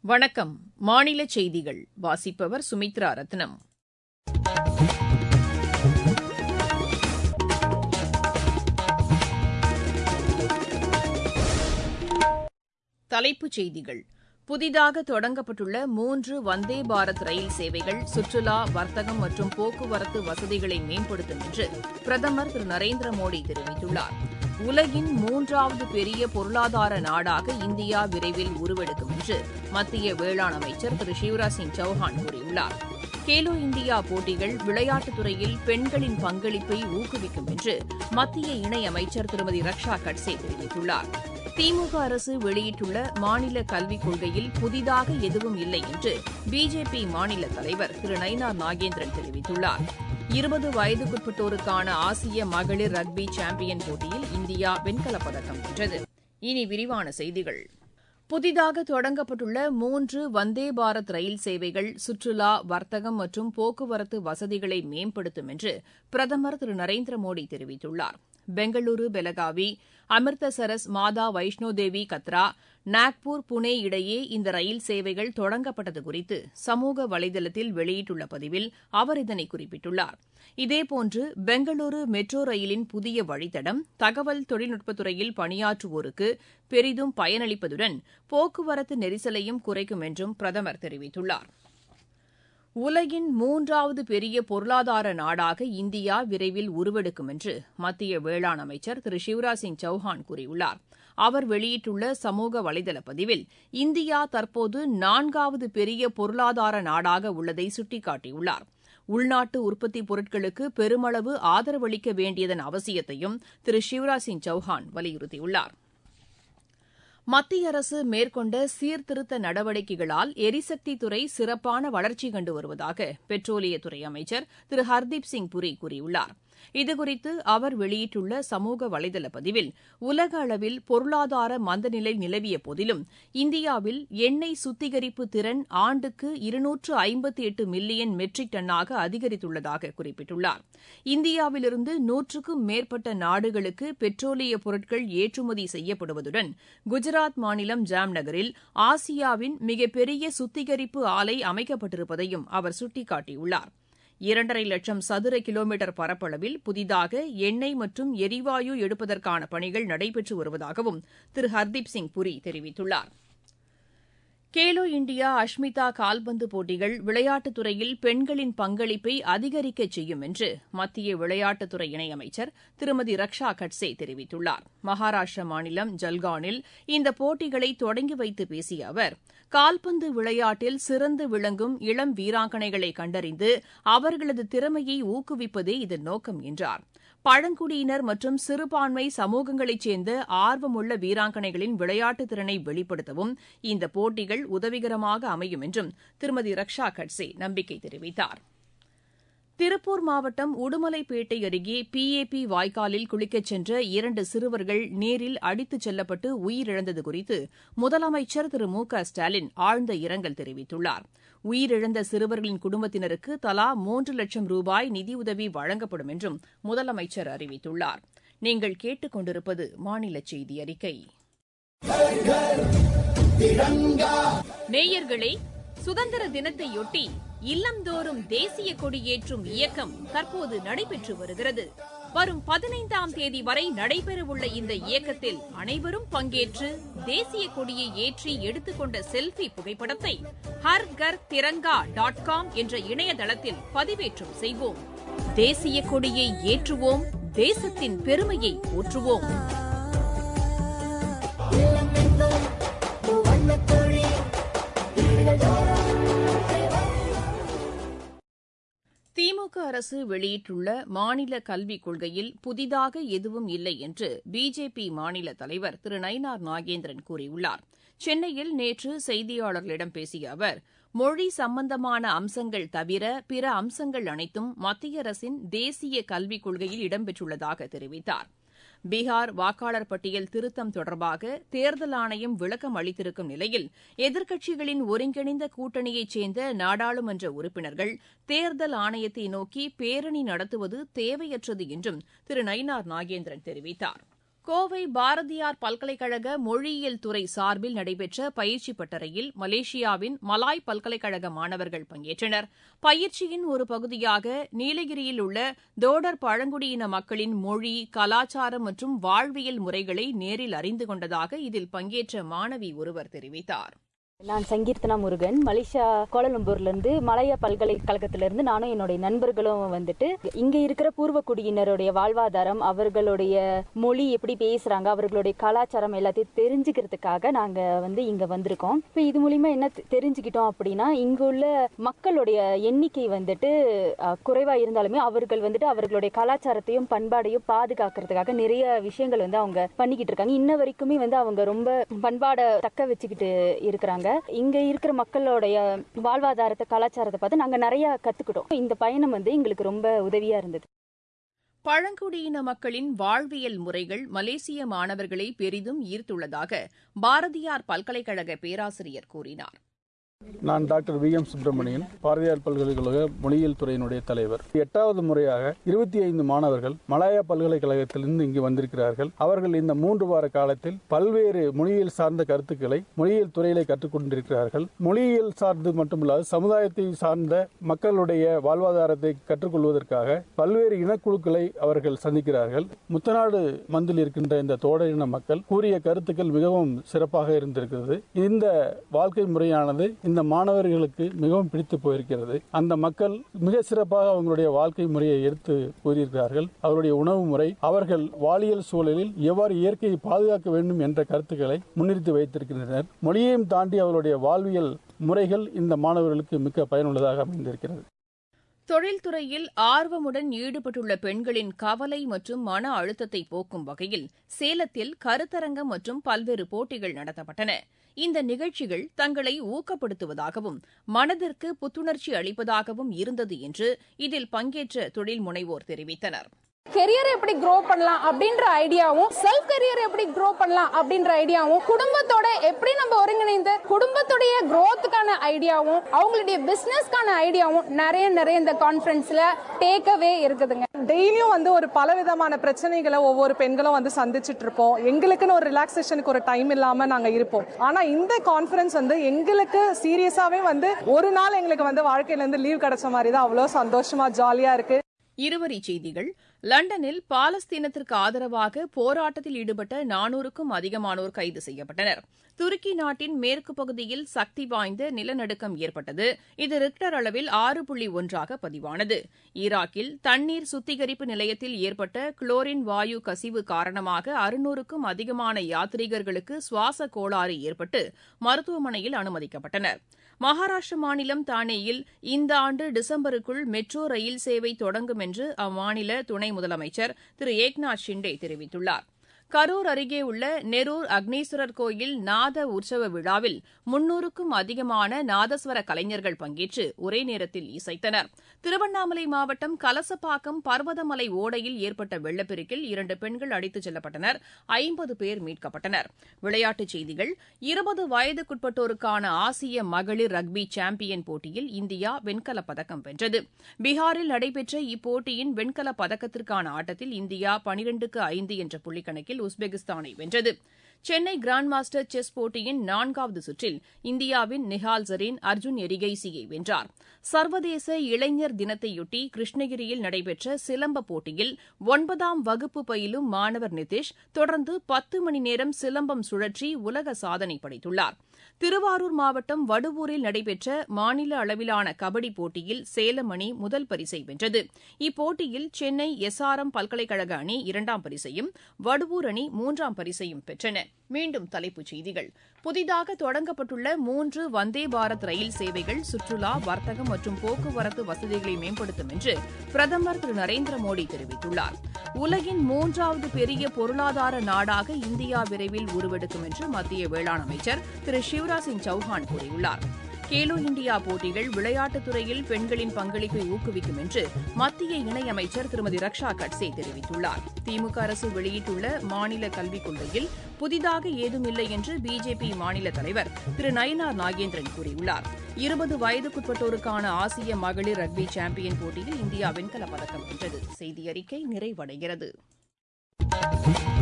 வணக்கம் மாநில செய்திகள் வாசிப்பவர் சுமித்ரா ரத்னம் தலைப்புச் செய்திகள் புதிதாக தொடங்கப்பட்டுள்ள மூன்று வந்தே பாரத் ரயில் சேவைகள் சுற்றுலா வர்த்தகம் மற்றும் போக்குவரத்து வசதிகளை மேம்படுத்தும் என்று பிரதமர் திரு நரேந்திர மோடி தெரிவித்துள்ளார் உலகின் மூன்றாவது பெரிய பொருளாதார நாடாக இந்தியா விரைவில் உருவெடுக்கும் என்று மத்திய வேளாண் அமைச்சர் திரு சிவராஜ் சிங் சௌஹான் கூறியுள்ளார் கேலோ இந்தியா போட்டிகள் விளையாட்டுத் துறையில் பெண்களின் பங்களிப்பை ஊக்குவிக்கும் என்று மத்திய இணையமைச்சர் திருமதி ரக்ஷா கட்சே தெரிவித்துள்ளார் திமுக அரசு வெளியிட்டுள்ள மாநில கல்விக் கொள்கையில் புதிதாக எதுவும் இல்லை என்று பிஜேபி மாநில தலைவர் திரு நயினார் நாகேந்திரன் தெரிவித்துள்ளார் இருபது வயதுக்குட்பட்டோருக்கான ஆசிய மகளிர் ரக்பி சாம்பியன் போட்டியில் இந்தியா வெண்கலப் பதக்கம் வென்றது இனி விரிவான செய்திகள் புதிதாக தொடங்கப்பட்டுள்ள மூன்று வந்தே பாரத் ரயில் சேவைகள் சுற்றுலா வர்த்தகம் மற்றும் போக்குவரத்து வசதிகளை மேம்படுத்தும் என்று பிரதமர் திரு நரேந்திர மோடி தெரிவித்துள்ளார் பெங்களூரு பெலகாவி அமிர்தசரஸ் மாதா வைஷ்ணோ தேவி கத்ரா நாக்பூர் புனே இடையே இந்த ரயில் சேவைகள் தொடங்கப்பட்டது குறித்து சமூக வலைதளத்தில் வெளியிட்டுள்ள பதிவில் அவர் இதனை குறிப்பிட்டுள்ளார் இதேபோன்று பெங்களூரு மெட்ரோ ரயிலின் புதிய வழித்தடம் தகவல் தொழில்நுட்பத்துறையில் பணியாற்றுவோருக்கு பெரிதும் பயனளிப்பதுடன் போக்குவரத்து நெரிசலையும் குறைக்கும் என்றும் பிரதமர் தெரிவித்துள்ளார் உலகின் மூன்றாவது பெரிய பொருளாதார நாடாக இந்தியா விரைவில் உருவெடுக்கும் என்று மத்திய வேளாண் அமைச்சர் திரு சிவராஜ் சிங் சௌஹான் கூறியுள்ளார் அவர் வெளியிட்டுள்ள சமூக வலைதள பதிவில் இந்தியா தற்போது நான்காவது பெரிய பொருளாதார நாடாக உள்ளதை சுட்டிக்காட்டியுள்ளார் உள்நாட்டு உற்பத்தி பொருட்களுக்கு பெருமளவு ஆதரவளிக்க வேண்டியதன் அவசியத்தையும் திரு சிவராஜ் சிங் சௌஹான் வலியுறுத்தியுள்ளார் மத்திய அரசு மேற்கொண்ட சீர்திருத்த நடவடிக்கைகளால் எரிசக்தித்துறை சிறப்பான வளர்ச்சி கண்டு வருவதாக பெட்ரோலியத்துறை அமைச்சர் திரு ஹர்தீப் சிங் புரி கூறியுள்ளார் இதுகுறித்து அவர் வெளியிட்டுள்ள சமூக வலைதள பதிவில் உலக அளவில் பொருளாதார மந்தநிலை நிலவிய போதிலும் இந்தியாவில் எண்ணெய் சுத்திகரிப்பு திறன் ஆண்டுக்கு இருநூற்று ஐம்பத்தி எட்டு மில்லியன் மெட்ரிக் டன்னாக அதிகரித்துள்ளதாக குறிப்பிட்டுள்ளார் இந்தியாவிலிருந்து நூற்றுக்கும் மேற்பட்ட நாடுகளுக்கு பெட்ரோலிய பொருட்கள் ஏற்றுமதி செய்யப்படுவதுடன் குஜராத் மாநிலம் ஜாம்நகரில் ஆசியாவின் மிகப்பெரிய சுத்திகரிப்பு ஆலை அமைக்கப்பட்டிருப்பதையும் அவர் சுட்டிக்காட்டியுள்ளார் இரண்டரை லட்சம் சதுர கிலோமீட்டர் பரப்பளவில் புதிதாக எண்ணெய் மற்றும் எரிவாயு எடுப்பதற்கான பணிகள் நடைபெற்று வருவதாகவும் திரு ஹர்தீப் சிங் புரி தெரிவித்துள்ளார் கேலோ இண்டியா அஷ்மிதா கால்பந்து போட்டிகள் விளையாட்டுத் துறையில் பெண்களின் பங்களிப்பை அதிகரிக்க செய்யும் என்று மத்திய விளையாட்டுத்துறை இணையமைச்சர் திருமதி ரக்ஷா கட்சே தெரிவித்துள்ளார் மகாராஷ்டிர மாநிலம் ஜல்கானில் இந்த போட்டிகளை தொடங்கி வைத்து பேசிய அவர் கால்பந்து விளையாட்டில் சிறந்து விளங்கும் இளம் வீராங்கனைகளை கண்டறிந்து அவர்களது திறமையை ஊக்குவிப்பதே இதன் நோக்கம் என்றார் பழங்குடியினர் மற்றும் சிறுபான்மை சமூகங்களைச் சேர்ந்த ஆர்வமுள்ள வீராங்கனைகளின் விளையாட்டுத் திறனை வெளிப்படுத்தவும் இந்த போட்டிகள் உதவிகரமாக அமையும் என்றும் திருமதி ரக்ஷா கட்சே நம்பிக்கை தெரிவித்தார் திருப்பூர் மாவட்டம் உடுமலைப்பேட்டை அருகே பிஏபி வாய்க்காலில் குளிக்கச் சென்ற இரண்டு சிறுவர்கள் நீரில் அடித்துச் செல்லப்பட்டு உயிரிழந்தது குறித்து முதலமைச்சர் திரு மு க ஸ்டாலின் ஆழ்ந்த இரங்கல் தெரிவித்துள்ளார் உயிரிழந்த சிறுவர்களின் குடும்பத்தினருக்கு தலா மூன்று லட்சம் ரூபாய் நிதியுதவி வழங்கப்படும் என்றும் முதலமைச்சர் அறிவித்துள்ளார் நீங்கள் கேட்டுக் கொண்டிருப்பது மாநில செய்தி அறிக்கை நேயர்களே சுதந்திர தினத்தையொட்டி இல்லந்தோறும் தேசிய கொடியேற்றும் இயக்கம் தற்போது நடைபெற்று வருகிறது வரும் பதினைந்தாம் தேதி வரை நடைபெறவுள்ள இந்த இயக்கத்தில் அனைவரும் பங்கேற்று தேசிய கொடியை ஏற்றி எடுத்துக்கொண்ட செல்ஃபி புகைப்படத்தை ஹர் கர் திரங்கா டாட் காம் என்ற இணையதளத்தில் பதிவேற்றம் செய்வோம் தேசிய கொடியை ஏற்றுவோம் தேசத்தின் பெருமையை போற்றுவோம் திமுக அரசு வெளியிட்டுள்ள மாநில கல்விக் கொள்கையில் புதிதாக எதுவும் இல்லை என்று பிஜேபி மாநில தலைவர் திரு நயினார் நாகேந்திரன் கூறியுள்ளார் சென்னையில் நேற்று செய்தியாளர்களிடம் பேசிய அவர் மொழி சம்பந்தமான அம்சங்கள் தவிர பிற அம்சங்கள் அனைத்தும் மத்திய அரசின் தேசிய கல்விக் கொள்கையில் இடம்பெற்றுள்ளதாக தெரிவித்தார் பீகார் வாக்காளர் பட்டியல் திருத்தம் தொடர்பாக தேர்தல் ஆணையம் விளக்கம் அளித்திருக்கும் நிலையில் எதிர்க்கட்சிகளின் ஒருங்கிணைந்த கூட்டணியைச் சேர்ந்த நாடாளுமன்ற உறுப்பினர்கள் தேர்தல் ஆணையத்தை நோக்கி பேரணி நடத்துவது தேவையற்றது என்றும் திரு நயினார் நாகேந்திரன் தெரிவித்தார் கோவை பாரதியார் பல்கலைக்கழக மொழியியல் துறை சார்பில் நடைபெற்ற பயிற்சி பட்டறையில் மலேசியாவின் மலாய் பல்கலைக்கழக மாணவர்கள் பங்கேற்றனர் பயிற்சியின் ஒரு பகுதியாக நீலகிரியில் உள்ள தோடர் பழங்குடியின மக்களின் மொழி கலாச்சாரம் மற்றும் வாழ்வியல் முறைகளை நேரில் அறிந்து கொண்டதாக இதில் பங்கேற்ற மாணவி ஒருவர் தெரிவித்தார் நான் சங்கீர்த்தனா முருகன் மலேசியா கோலலம்பூர்ல இருந்து மலைய பல்கலைக்கழகத்திலிருந்து நானும் என்னுடைய நண்பர்களும் வந்துட்டு இங்க இருக்கிற பூர்வ குடியினருடைய வாழ்வாதாரம் அவர்களுடைய மொழி எப்படி பேசுறாங்க அவர்களுடைய கலாச்சாரம் எல்லாத்தையும் தெரிஞ்சுக்கிறதுக்காக நாங்க வந்து இங்க வந்திருக்கோம் இப்போ இது மூலியமா என்ன தெ- தெரிஞ்சுக்கிட்டோம் அப்படின்னா இங்க உள்ள மக்களுடைய எண்ணிக்கை வந்துட்டு அஹ், குறைவா இருந்தாலுமே அவர்கள் வந்துட்டு அவர்களுடைய கலாச்சாரத்தையும் பண்பாடையும் பாதுகாக்கிறதுக்காக நிறைய விஷயங்கள் வந்து அவங்க பண்ணிக்கிட்டு இருக்காங்க இன்ன வரைக்குமே வந்து அவங்க ரொம்ப பண்பாடை தக்க வச்சுக்கிட்டு இருக்கிறாங்க இங்க இருக்கிற மக்களுடைய வாழ்வாதாரத்தை கலாச்சாரத்தை பார்த்து நாங்க நிறைய கத்துக்கிட்டோம் இந்த பயணம் வந்து எங்களுக்கு ரொம்ப உதவியா இருந்தது பழங்குடியின மக்களின் வாழ்வியல் முறைகள் மலேசிய மாணவர்களை பெரிதும் ஈர்த்துள்ளதாக பாரதியார் பல்கலைக்கழக பேராசிரியர் கூறினார் நான் doctor V M Subramanian Bharathiar பல்கலைக்கழக மொழியியல் துறையினுடைய தலைவர் எட்டாவது முறையாக இருபத்தி ஐந்து மாணவர்கள் மலாயா பல்கலைக்கழகத்திலிருந்து இங்கு வந்திருக்கிறார்கள் அவர்கள் இந்த மூன்று வார காலத்தில் பல்வேறு மொழியியல் சார்ந்த கருத்துக்களை மொழியியல் துறையிலே கற்றுக்கொண்டிருக்கிறார்கள் மொழியியல் சார்ந்து மட்டுமல்லாது சமுதாயத்தை சார்ந்த மக்களுடைய வாழ்வாதாரத்தை கற்றுக்கொள்வதற்காக பல்வேறு இனக்குழுக்களை அவர்கள் சந்திக்கிறார்கள் முத்தநாடு மந்தில் இருக்கின்ற இந்த தோட இன மக்கள் கூறிய கருத்துக்கள் மிகவும் சிறப்பாக இருந்திருக்கிறது இந்த வாழ்க்கை முறையானது இந்த மாணவர்களுக்கு மிகவும் பிடித்து போயிருக்கிறது அந்த மக்கள் மிக சிறப்பாக அவங்களுடைய வாழ்க்கை முறையை எடுத்து கூறியிருக்கிறார்கள் அவருடைய உணவு முறை அவர்கள் வாழியல் சூழலில் எவ்வாறு இயற்கையை பாதுகாக்க வேண்டும் என்ற கருத்துக்களை முன்னிறுத்தி வைத்திருக்கின்றனர் மொழியையும் தாண்டி அவருடைய வாழ்வியல் முறைகள் இந்த மாணவர்களுக்கு மிக்க பயனுள்ளதாக அமைந்திருக்கிறது தொழில்துறையில் ஆர்வமுடன் ஈடுபட்டுள்ள பெண்களின் கவலை மற்றும் மன அழுத்தத்தை போக்கும் வகையில் சேலத்தில் கருத்தரங்கம் மற்றும் பல்வேறு போட்டிகள் நடத்தப்பட்டன இந்த நிகழ்ச்சிகள் தங்களை ஊக்கப்படுத்துவதாகவும் மனதிற்கு புத்துணர்ச்சி அளிப்பதாகவும் இருந்தது என்று இதில் பங்கேற்ற தொழில் முனைவோர் தெரிவித்தனர் கெரியரை எப்படி க்ரோ பண்ணலாம் அப்படின்ற ஐடியாவும் செல்ஃப் கெரியர் எப்படி க்ரோ பண்ணலாம் அப்படின்ற ஐடியாவும் குடும்பத்தோட எப்படி நம்ம ஒருங்கிணைந்து குடும்பத்துடைய growthக்கான ஐடியாவும் அவங்களுடைய பிசினஸ்க்கான ஐடியாவும் நிறைய நிறைய இந்த கான்ஃபரன்ஸ்ல டேக்கவே இருக்குதுங்க டெய்லியும் வந்து ஒரு பல விதமான பிரச்சனைகளை ஒவ்வொரு பெண்களும் வந்து சந்திச்சுட்டு இருப்போம் எங்களுக்குன்னு ஒரு ரிலாக்ஸேஷனுக்கு ஒரு டைம் இல்லாம நாங்க இருப்போம் ஆனா இந்த கான்ஃபரன்ஸ் வந்து எங்களுக்கு சீரியஸாவே வந்து ஒரு நாள் எங்களுக்கு வந்து வாழ்க்கையில இருந்து லீவ் கிடைச்ச மாதிரி தான் அவ்வளோ சந்தோஷமா ஜாலியா இருக்கு இருவரிச் செய்திகள் லண்டனில் பாலஸ்தீனத்திற்கு ஆதரவாக போராட்டத்தில் ஈடுபட்ட நானூறுக்கும் அதிகமானோர் கைது செய்யப்பட்டனர் துருக்கி நாட்டின் மேற்கு பகுதியில் சக்தி வாய்ந்த நிலநடுக்கம் ஏற்பட்டது இது ரிக்டர் அளவில் ஆறு புள்ளி ஒன்றாக பதிவானது ஈராக்கில் தண்ணீர் சுத்திகரிப்பு நிலையத்தில் ஏற்பட்ட குளோரின் வாயு கசிவு காரணமாக அறுநூறுக்கும் அதிகமான யாத்ரீகர்களுக்கு சுவாச கோளாறு ஏற்பட்டு மருத்துவமனையில் அனுமதிக்கப்பட்டனர் மகாராஷ்டிர மாநிலம் தானேயில் இந்த ஆண்டு டிசம்பருக்குள் மெட்ரோ ரயில் சேவை தொடங்கும் என்று அம்மாநில துணை முதலமைச்சர் திரு ஏக்நாத் ஷிண்டே தெரிவித்துள்ளார் கரூர் அருகே உள்ள நெரூர் அக்னீஸ்வரர் கோயில் நாத உற்சவ விழாவில் முன்னூறுக்கும் அதிகமான நாதஸ்வர கலைஞர்கள் பங்கேற்று ஒரே நேரத்தில் இசைத்தனர் திருவண்ணாமலை மாவட்டம் கலசப்பாக்கம் பர்வதமலை ஓடையில் ஏற்பட்ட வெள்ளப்பெருக்கில் இரண்டு பெண்கள் அடித்துச் செல்லப்பட்டனர் ஐம்பது பேர் மீட்கப்பட்டனர் விளையாட்டுச் செய்திகள் இருபது வயதுக்குட்பட்டோருக்கான ஆசிய மகளிர் ரக்பி சாம்பியன் போட்டியில் இந்தியா வெண்கலப் பதக்கம் வென்றது பீகாரில் நடைபெற்ற இப்போட்டியின் வெண்கலப் பதக்கத்திற்கான ஆட்டத்தில் இந்தியா பனிரெண்டுக்கு ஐந்து என்ற புள்ளிக்கணக்கில் உஸ்பெகிஸ்தானை வென்றது சென்னை கிராண்ட் மாஸ்டர் செஸ் போட்டியின் நான்காவது சுற்றில் இந்தியாவின் நிஹால் ஜரீன் அர்ஜுன் எரிகைசியை வென்றார் சர்வதேச இளைஞர் தினத்தையொட்டி கிருஷ்ணகிரியில் நடைபெற்ற சிலம்ப போட்டியில் ஒன்பதாம் வகுப்பு பயிலும் மாணவர் நிதிஷ் தொடர்ந்து பத்து மணி நேரம் சிலம்பம் சுழற்றி உலக சாதனை படைத்துள்ளார் திருவாரூர் மாவட்டம் வடுவூரில் நடைபெற்ற மாநில அளவிலான கபடி போட்டியில் சேலம் அணி முதல் பரிசை வென்றது இப்போட்டியில் சென்னை எஸ்ஆர்எம் பல்கலைக்கழக அணி இரண்டாம் பரிசையும் வடுவூர் அணி மூன்றாம் பரிசையும் பெற்றன மீண்டும் தலைப்புச் செய்திகள் புதிதாக தொடங்கப்பட்டுள்ள மூன்று வந்தே பாரத் ரயில் சேவைகள் சுற்றுலா வர்த்தகம் மற்றும் போக்குவரத்து வசதிகளை மேம்படுத்தும் என்று பிரதமர் திரு நரேந்திர மோடி தெரிவித்துள்ளார் உலகின் மூன்றாவது பெரிய பொருளாதார நாடாக இந்தியா விரைவில் உருவெடுக்கும் என்று மத்திய வேளாண் அமைச்சர் திரு சிவராஜ் சிங் சௌஹான் கூறியுள்ளார் கேலோ இந்தியா போட்டிகள் விளையாட்டுத் துறையில் பெண்களின் பங்களிப்பை ஊக்குவிக்கும் என்று மத்திய இணையமைச்சர் திருமதி ரக்ஷா கட்சே தெரிவித்துள்ளார் திமுக அரசு வெளியிட்டுள்ள மாநில கல்விக் கொள்கையில் புதிதாக ஏதுமில்லை என்று பிஜேபி மாநில தலைவர் திரு நயினார் நாகேந்திரன் கூறியுள்ளார் இருபது வயதுக்குட்பட்டோருக்கான ஆசிய மகளிர் ரக்பி சாம்பியன் போட்டியில் இந்தியா வெண்கலப் பதக்கம் வென்றது செய்தி அறிக்கை நிறைவடைகிறது